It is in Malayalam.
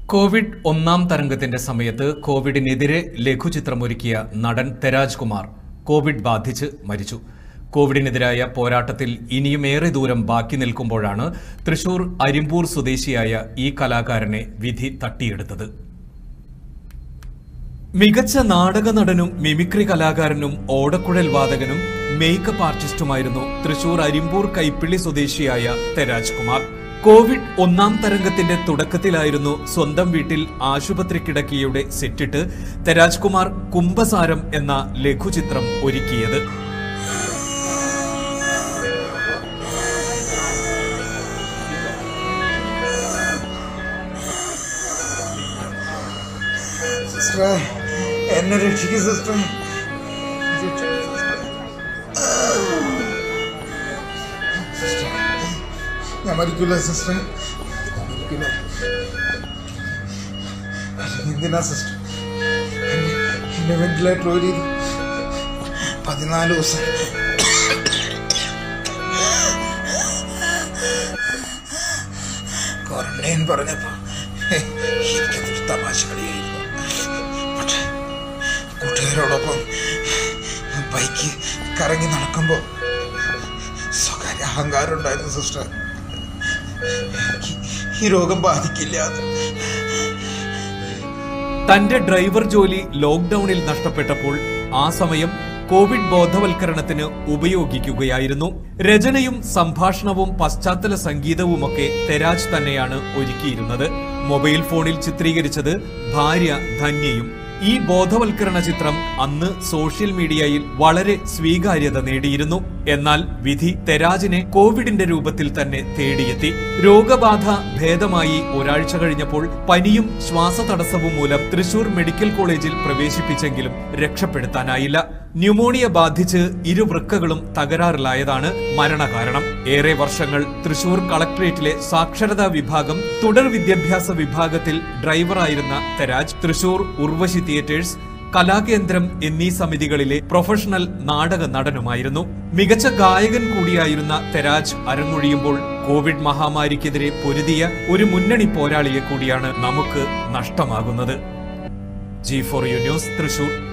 കോവിഡ് ഒന്നാം തരംഗത്തിന്റെ സമയത്ത് കോവിഡിനെതിരെ ലഘുചിത്രമൊരുക്കിയ നടൻ തെരാജ് കുമാർ കോവിഡ് ബാധിച്ച് മരിച്ചു കോവിഡിനെതിരായ പോരാട്ടത്തിൽ ഇനിയും ഏറെ ദൂരം ബാക്കി നിൽക്കുമ്പോഴാണ് തൃശൂർ അരിമ്പൂർ സ്വദേശിയായ ഈ കലാകാരനെ വിധി തട്ടിയെടുത്തത് മികച്ച നാടക നടനും മിമിക്രി കലാകാരനും ഓടക്കുഴൽ വാദകനും മേക്കപ്പ് ആർട്ടിസ്റ്റുമായിരുന്നു തൃശൂർ അരിമ്പൂർ കൈപ്പിള്ളി സ്വദേശിയായ തെരാജ് കുമാർ കോവിഡ് ഒന്നാം തരംഗത്തിന്റെ തുടക്കത്തിലായിരുന്നു സ്വന്തം വീട്ടിൽ ആശുപത്രി കിടക്കിയുടെ സെറ്റിട്ട് തെരാജ് കുമാർ കുംഭസാരം എന്ന ലഘുചിത്രം ഒരുക്കിയത് സിസ്റ്ററെ എന്നെ രക്ഷിക്കും സിസ്റ്ററെ സിസ്റ്ററെ, ഞാൻ മരിക്കൂല സിസ്റ്ററെ മരിക്കൂല അല്ലെങ്കിൽ എന്തിനാ സിസ്റ്റർ എന്നെ എന്നെ വെന്റിലേറ്റർ ഒരു ചെയ്തു പതിനാല് ദിവസം ക്വാറന്റൈൻ പറഞ്ഞപ്പോ എനിക്കതൊരു തമാശ കളിയായിരുന്നു പക്ഷേ കൂട്ടുകാരോടൊപ്പം ബൈക്ക് കറങ്ങി നടക്കുമ്പോൾ സ്വകാര്യ അഹങ്കാരം ഉണ്ടായിരുന്നു സിസ്റ്റർ എനിക്ക് ഈ രോഗം ബാധിക്കില്ല എന്ന്. തന്റെ ഡ്രൈവർ ജോലി ലോക്ഡൌണിൽ നഷ്ടപ്പെട്ടപ്പോൾ ആ സമയം കോവിഡ് ബോധവൽക്കരണത്തിന് ഉപയോഗിക്കുകയായിരുന്നു രചനയും സംഭാഷണവും പശ്ചാത്തല സംഗീതവുമൊക്കെ തെരാജ് തന്നെയാണ് ഒരുക്കിയിരുന്നത് മൊബൈൽ ഫോണിൽ ചിത്രീകരിച്ചത് ഭാര്യ ധന്യയും ഈ ബോധവൽക്കരണ ചിത്രം അന്ന് സോഷ്യൽ മീഡിയയിൽ വളരെ സ്വീകാര്യത നേടിയിരുന്നു എന്നാൽ വിധി തെരാജിനെ കോവിഡിന്റെ രൂപത്തിൽ തന്നെ തേടിയെത്തി രോഗബാധ ഭേദമായി ഒരാഴ്ച കഴിഞ്ഞപ്പോൾ പനിയും ശ്വാസതടസ്സവും മൂലം തൃശൂർ മെഡിക്കൽ കോളേജിൽ പ്രവേശിപ്പിച്ചെങ്കിലും രക്ഷപ്പെടുത്താനായില്ല ന്യൂമോണിയ ബാധിച്ച് ഇരു വൃക്കകളും തകരാറിലായതാണ് മരണകാരണം ഏറെ വർഷങ്ങൾ തൃശൂർ കളക്ടറേറ്റിലെ സാക്ഷരതാ വിഭാഗം തുടർ വിദ്യാഭ്യാസ വിഭാഗത്തിൽ ഡ്രൈവറായിരുന്ന തെരാജ് തൃശൂർ ഉർവശി തിയേറ്റേഴ്സ് കലാകേന്ദ്രം എന്നീ സമിതികളിലെ പ്രൊഫഷണൽ നാടക നടനുമായിരുന്നു മികച്ച ഗായകൻ കൂടിയായിരുന്ന തെരാജ് അരങ്ങൊഴിയുമ്പോൾ കോവിഡ് മഹാമാരിക്കെതിരെ പൊരുതിയ ഒരു മുന്നണി പോരാളിയെ കൂടിയാണ് നമുക്ക് നഷ്ടമാകുന്നത് G four U news Thrissur